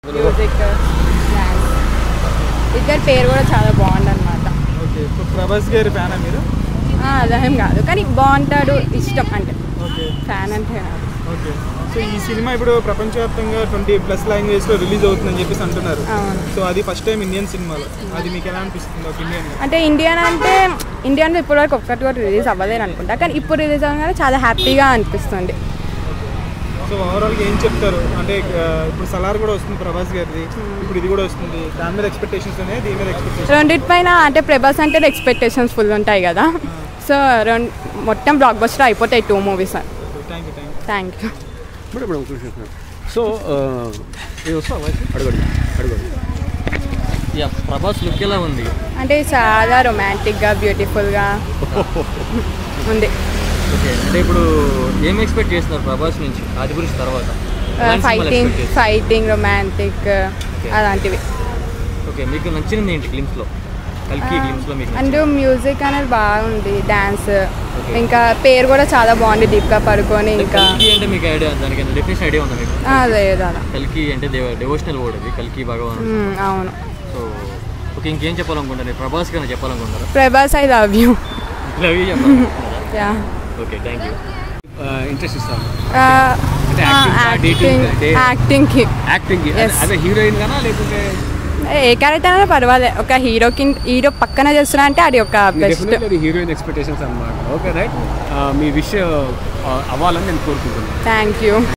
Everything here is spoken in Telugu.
మ్యూజిక్ డాన్స్ ఇద్దరు పేరు కూడా చాలా బాగుంది అనమాట ఓకే ఇప్పుడు ప్రభాస్ గారి ఫ్యానా మీరు అదేం కాదు కానీ బాగుంటాడు ఇష్టం అంటే ఓకే ఫ్యాన్ అంటే కాదు. ఓకే సో ఈ సినిమా ఇప్పుడు ప్రపంచవ్యాప్తంగా ట్వంటీ ప్లస్ లాంగ్వేజ్లో రిలీజ్ అవుతుందని చెప్పేసి అంటున్నారు అవును సో అది ఫస్ట్ టైం ఇండియన్ సినిమాలో అది మీకు ఎలా అనిపిస్తుంది ఒక ఇండియన్ అంటే ఇండియన్ అంటే ఇండియన్లో ఇప్పటివరకు ఒక్కటి కూడా రిలీజ్ అవ్వలేదు అనుకుంటా కానీ ఇప్పుడు రిలీజ్ అవ్వగానే చాలా హ్యాపీగా అనిపిస్తుంది సో ఓవరాల్గా ఏం చెప్తారు అంటే ఆ, ఇప్పుడు సలార్ కూడా వస్తుంది ప్రభాస్ గారిది ఇప్పుడు ఇది కూడా వస్తుంది దాని మీద ఎక్స్పెక్టేషన్స్ ఉన్నాయి దీని మీద ఎక్స్పెక్టేషన్ రెండిటిపైన అంటే ప్రభాస్ అంటే ఎక్స్పెక్టేషన్స్ ఫుల్ ఉంటాయి కదా సో రెండు మొత్తం బ్లాక్ బస్టర్ అయిపోతాయి two movies thank you thank thank you madam madam కూర్చో సో ఇది వస్తా అడగండి అడగండి యా ప్రభాస్ లుక్ ఎలా ఉంది అంటే చాలా రొమాంటిక్గా బ్యూటిఫుల్గా ఉంది ఓకే అంటే ఇప్పుడు ఏం ఎక్స్పెక్ట్ చేస్తున్నారు ప్రభాస్ నుంచి ఆది గురించి తర్వాత ఎలాంటి సినిమాలు ఫైటింగ్ expect చేస్తున్నారు? ఫైటింగ్ రొమాంటిక్ అలాంటివి ఓకే మీకు నచ్చింది ఏంటి గ్లిమ్స్ లో కల్కి గ్లిమ్స్ లో మీకు అండ్ నచ్చింది? మ్యూజిక్ అనేది బాగుంది డాన్స్ Okay. ఇంకా పేరు కూడా చాలా బాగుంది దీపికా పడుకొని అంటే ఇంకా కల్కి అంటే మీకు ఐడియా దానికి డెఫినేషన్ ఐడియా ఉందా మీకు అదే అలా కల్కి అంటే డివోషనల్ వర్డ్ అది కల్కి భగవాన్ మ్మ్, అవును సో ఓకే ఇంకేం చెప్పాలనుకుంటారు ప్రభాస్ గారిని చెప్పాలనుకుంటారా Prabhas I love you love you చెప్పాలనుకుంటున్నారా yeah okay thank you interest ఇస్తాను అంటే acting, ఆ dating, యాక్టింగ్ day- యాక్టింగ్కి యాక్టింగ్ Yes. అదే హీరోయిన్ గానా లేకుంటే ఏ క్యారెక్టర్ అయినా పర్వాలేదు ఒక హీరోకి హీరో పక్కన చేస్తున్నా అంటే అది ఒక బెస్ట్ డెఫినెట్లీ అది హీరోయిన్ ఎక్స్పెక్టేషన్స్ అనమాట ఓకే రైట్ మీ విష్ అవ్వాలని నేను కోరుకుంటున్నాను థ్యాంక్ యూ